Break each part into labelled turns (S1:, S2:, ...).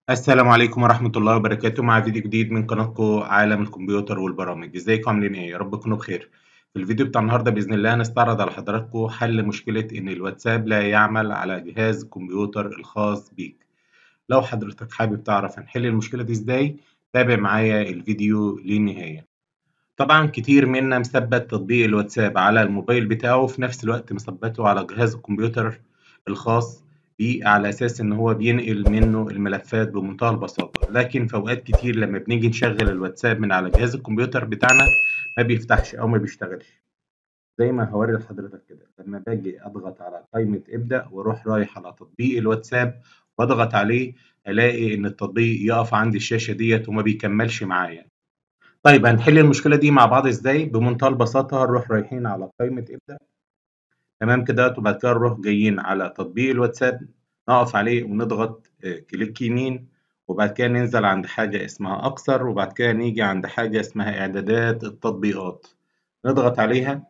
S1: السلام عليكم ورحمة الله وبركاته مع فيديو جديد من قناتكم عالم الكمبيوتر والبرامج ازيكم عاملين ايه يا رب تكونوا بخير في الفيديو بتاع النهارده باذن الله هنستعرض على حضراتكم حل مشكلة ان الواتساب لا يعمل على جهاز الكمبيوتر الخاص بيك لو حضرتك حابب تعرف هنحل المشكلة دي ازاي تابع معايا الفيديو للنهاية طبعا كتير منا مثبت تطبيق الواتساب على الموبايل بتاعه وفي نفس الوقت مثبته على جهاز الكمبيوتر الخاص بيه على أساس إن هو بينقل منه الملفات بمنتهى البساطة لكن في أوقات كتير لما بنيجي نشغل الواتساب من على جهاز الكمبيوتر بتاعنا ما بيفتحش أو ما بيشتغلش زي ما هوري لحضرتك كده لما باجي أضغط على قائمة ابدأ وأروح رايح على تطبيق الواتساب وأضغط عليه ألاقي إن التطبيق يقف عندي الشاشة ديت وما بيكملش معايا طيب هنحل المشكلة دي مع بعض إزاي بمنتهى البساطة نروح رايحين على قائمة ابدأ تمام كده وبعد كده نروح جايين على تطبيق الواتساب نقف عليه ونضغط كليك يمين وبعد كده ننزل عند حاجة اسمها أكثر وبعد كده نيجي عند حاجة اسمها إعدادات التطبيقات نضغط عليها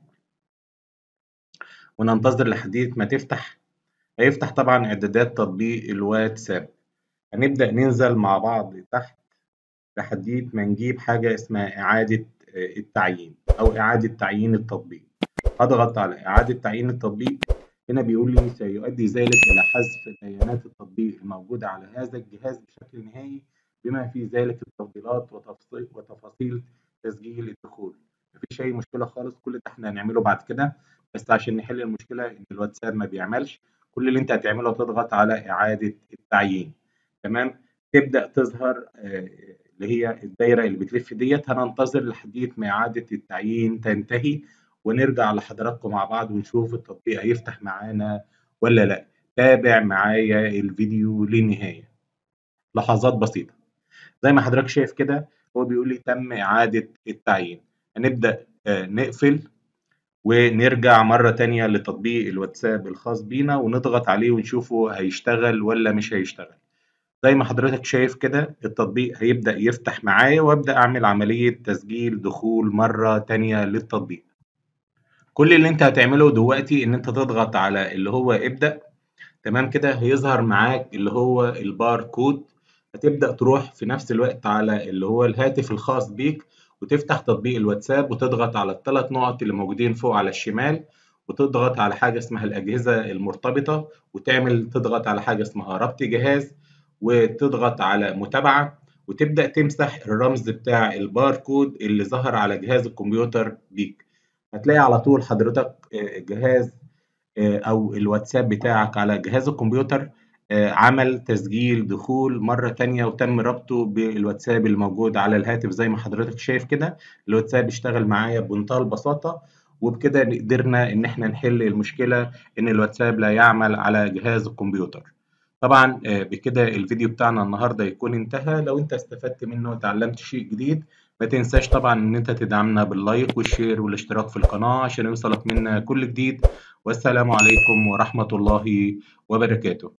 S1: وننتظر لحد ما تفتح هيفتح طبعا إعدادات تطبيق الواتساب هنبدأ ننزل مع بعض تحت لحد ما نجيب حاجة اسمها إعادة التعيين أو إعادة تعيين التطبيق أضغط على إعادة تعيين التطبيق هنا بيقول لي سيؤدي ذلك إلى حذف بيانات التطبيق الموجودة على هذا الجهاز بشكل نهائي بما في ذلك التفضيلات وتفصيل وتفاصيل تسجيل الدخول مفيش أي مشكلة خالص كل ده إحنا هنعمله بعد كده بس عشان نحل المشكلة إن الواتساب ما بيعملش كل اللي أنت هتعمله تضغط على إعادة التعيين تمام تبدأ تظهر اللي هي الدايرة اللي بتلف ديت هننتظر لحد ما إعادة التعيين تنتهي ونرجع لحضراتكم مع بعض ونشوف التطبيق هيفتح معانا ولا لا تابع معايا الفيديو للنهاية لحظات بسيطة زي ما حضرتك شايف كده هو بيقول لي تم إعادة التعيين هنبدأ نقفل ونرجع مرة تانية لتطبيق الواتساب الخاص بينا ونضغط عليه ونشوفه هيشتغل ولا مش هيشتغل زي ما حضرتك شايف كده التطبيق هيبدأ يفتح معايا وأبدأ أعمل عملية تسجيل دخول مرة تانية للتطبيق كل اللي انت هتعمله دلوقتي ان انت تضغط على اللي هو ابدأ تمام كده هيظهر معاك اللي هو البار كود هتبدأ تروح في نفس الوقت على اللي هو الهاتف الخاص بيك وتفتح تطبيق الواتساب وتضغط على الثلاث نقط اللي موجودين فوق على الشمال وتضغط على حاجة اسمها الأجهزة المرتبطة وتعمل تضغط على حاجة اسمها ربط جهاز وتضغط على متابعة وتبدأ تمسح الرمز بتاع الباركود اللي ظهر على جهاز الكمبيوتر بيك هتلاقي على طول حضرتك جهاز أو الواتساب بتاعك على جهاز الكمبيوتر عمل تسجيل دخول مرة تانية وتم ربطه بالواتساب الموجود على الهاتف زي ما حضرتك شايف كده الواتساب اشتغل معايا بمنتهى البساطة وبكده قدرنا إن احنا نحل المشكلة إن الواتساب لا يعمل على جهاز الكمبيوتر طبعا بكده الفيديو بتاعنا النهاردة يكون انتهى لو انت استفدت منه وتعلمت شيء جديد ما تنساش طبعا ان انت تدعمنا باللايك والشير والاشتراك في القناة عشان يوصلك منا كل جديد والسلام عليكم ورحمة الله وبركاته